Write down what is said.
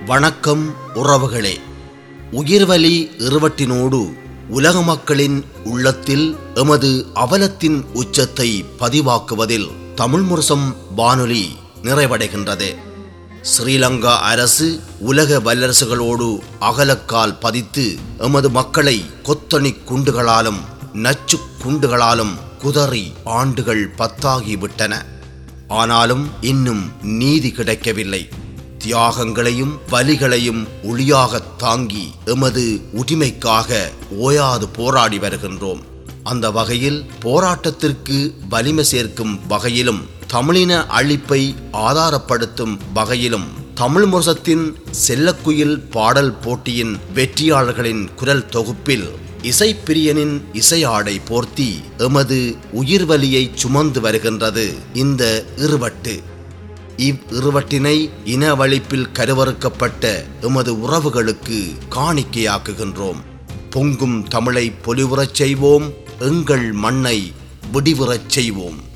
வணக்கம் உறவுகளே உயிர்வலி இருவட்டினோடு உலக மக்களின் உள்ளத்தில் எமது அவலத்தின் உச்சத்தை பதிவாக்குவதில் தமிழ் முரசம் வானொலி நிறைவடைகின்றது ஸ்ரீலங்கா அரசு உலக வல்லரசுகளோடு அகலக்கால் பதித்து எமது மக்களை கொத்தணி குண்டுகளாலும் நச்சு குண்டுகளாலும் குதறி ஆண்டுகள் பத்தாகிவிட்டன ஆனாலும் இன்னும் நீதி கிடைக்கவில்லை தியாகங்களையும் வலிகளையும் ஒளியாகத் தாங்கி எமது உரிமைக்காக ஓயாது போராடி வருகின்றோம் அந்த வகையில் போராட்டத்திற்கு வலிமை சேர்க்கும் வகையிலும் தமிழின அழிப்பை ஆதாரப்படுத்தும் வகையிலும் தமிழ் முரசத்தின் செல்லக்குயில் பாடல் போட்டியின் வெற்றியாளர்களின் குரல் தொகுப்பில் இசைப்பிரியனின் இசையாடை போர்த்தி எமது உயிர்வலியை சுமந்து வருகின்றது இந்த இருவட்டு இவ் இருவட்டினை இனவழிப்பில் கருவறுக்கப்பட்ட எமது உறவுகளுக்கு காணிக்கையாக்குகின்றோம் பொங்கும் தமிழை பொலிவுறச் செய்வோம் எங்கள் மண்ணை விடிவுறச் செய்வோம்